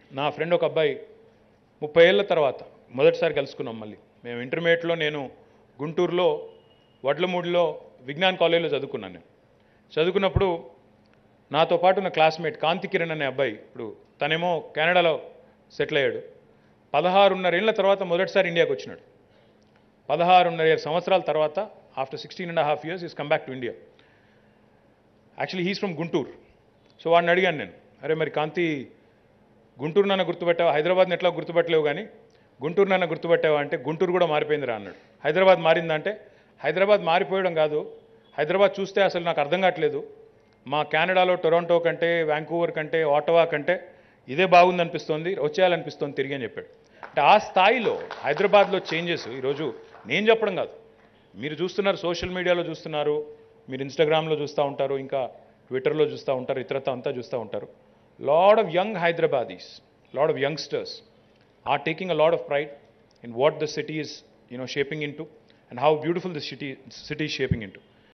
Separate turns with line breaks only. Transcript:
నా ఫ్రెండ్ ఒక అబ్బాయి ముప్పై ఏళ్ళ తర్వాత మొదటిసారి కలుసుకున్నాం మళ్ళీ మేము ఇంటర్మీడియట్లో నేను గుంటూరులో వడ్లమూడిలో విజ్ఞాన్ కాలేజీలో చదువుకున్నాను నేను చదువుకున్నప్పుడు నాతో పాటు నా క్లాస్మేట్ కాంతి కిరణ్ అనే అబ్బాయి ఇప్పుడు తనేమో కెనడాలో సెటిల్ అయ్యాడు పదహారున్నర ఏళ్ళ తర్వాత మొదటిసారి ఇండియాకి వచ్చినాడు పదహారున్నర సంవత్సరాల తర్వాత after sixteen and half years is come back to India actually he's from Guntur so వాడిని అడిగాను నేను అరే మరి కాంతి గుంటూరు నాన్న గుర్తుపెట్టావా హైదరాబాద్ని ఎట్లా గుర్తుపెట్టలేవు కానీ గుంటూరు నాన్న గుర్తుపెట్టావా అంటే గుంటూరు కూడా మారిపోయిందిరా అన్నాడు హైదరాబాద్ మారిందంటే హైదరాబాద్ మారిపోయడం కాదు హైదరాబాద్ చూస్తే అసలు నాకు అర్థం కావట్లేదు మా కెనడాలో టొరంటో కంటే వ్యాంకూవర్ కంటే ఆటవా కంటే ఇదే బాగుందనిపిస్తోంది వచ్చేయాలనిపిస్తోంది తిరిగి అని చెప్పాడు అంటే ఆ స్థాయిలో హైదరాబాద్లో చేంజెస్ ఈరోజు నేను చెప్పడం కాదు మీరు చూస్తున్నారు సోషల్ మీడియాలో చూస్తున్నారు మీరు ఇన్స్టాగ్రామ్లో చూస్తూ ఉంటారు ఇంకా ట్విట్టర్లో చూస్తూ ఉంటారు ఇతరత్ర అంతా చూస్తూ ఉంటారు lot of young Hyderabadis lot of youngsters are taking a lot of pride in what the city is, you know, shaping into and how beautiful the city, city is shaping into.